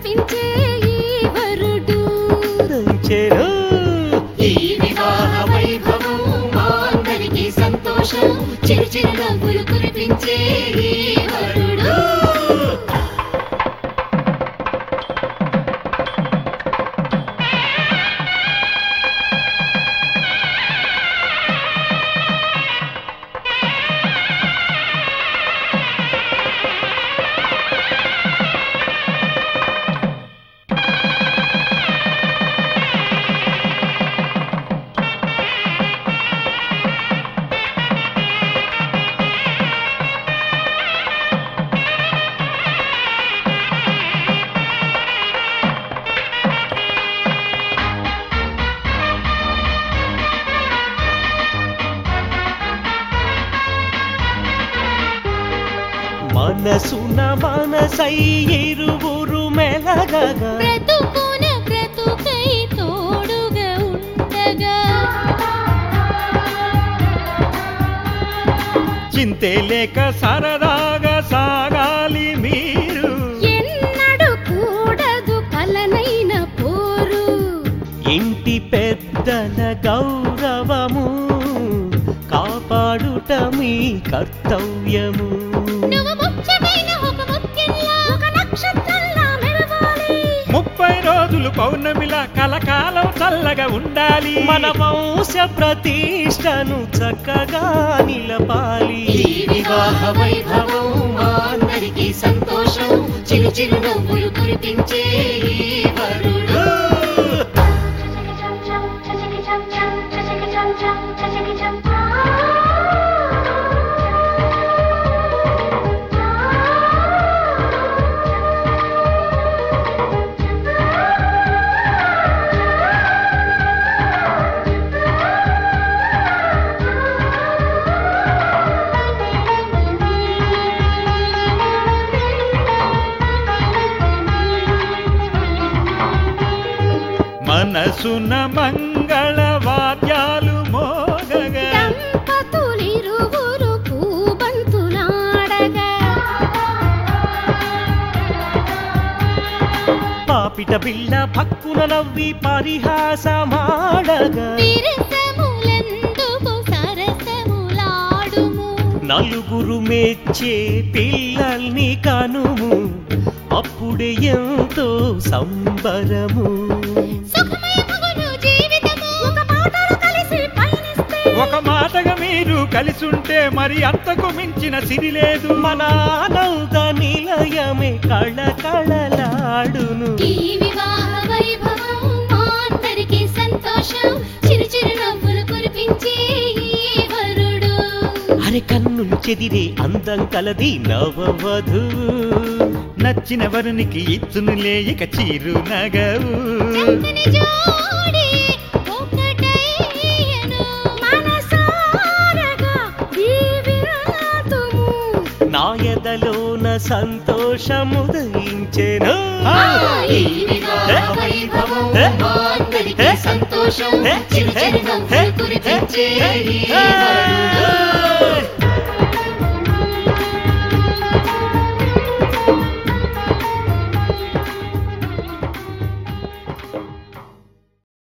కురిపించే ఈ వరుడు దంచెను. ఈ వివాహ వైభవం మా అందరికీ సంతోషం చిరు చిరు నవ్వులు కురిపించే ఈ వరుడు మనసున మనసై ఇరువురు మెలగగా బ్రతుకున బ్రతుకై తోడుగా ఉండగా చింతే లేక సరదాగా సాగాలి మీరు ఎన్నడు కూడదు కలనైన పోరు ఇంటి పెద్దల గౌరవము కాపాడుట మీ కర్తవ్యము నువ్వు ముఖ్యమైన ఒక ముఖ్యంలా ఒక నక్షత్రంలా మెరవాలి ముప్పై రోజులు పౌర్ణమిలా కలకాలం చల్లగా ఉండాలి మన వంశ ప్రతిష్టను చక్కగా నిలపాలి ఈ వివాహ వైభవం మా అందరికీ సంతోషం చిరు చిరు నవ్వులు కురిపించే ఈ వరుడు మనసున మంగళ వాద్యాలు మోగగా దంపతులిరువురు పూబంతులాడగా పాపిట బిళ్ళ పక్కున నవ్వి పరిహాసమాడగా విరసములందుకు సరసములాడుము నలుగురు మెచ్చే పిల్లల్ని కనుము అప్పుడే ఎంతో సంబరము సుఖమయమగును జీవితము ఒక మాటలు కలిసి పయనిస్తే ఒక మాటగా మీరు కలిసుంటే మరి అంతకు మించిన సిరి లేదు మన ఆనంద నిలయమే కళకళలాడును ఈ వివాహ వైభవం మా అందరికీ సంతోషం చిరు చిరు నవ్వులు కురిపించే ఈ వరుడు అరే కన్నులు చెదిరే అందం కలది నవవధు నచ్చిన వరునికి ఇచ్చునులే ఇక చీరు నగవు చక్కని జోడి ఒకటయ్యను మనసారగా దీవిరాతుము నాయదలోన సంతోషము దయించెను ఈ వివాహ వైభవం మా అందరికీ సంతోషం చిరు చిరు నవ్వులు కురిపించే ఈ వరుడు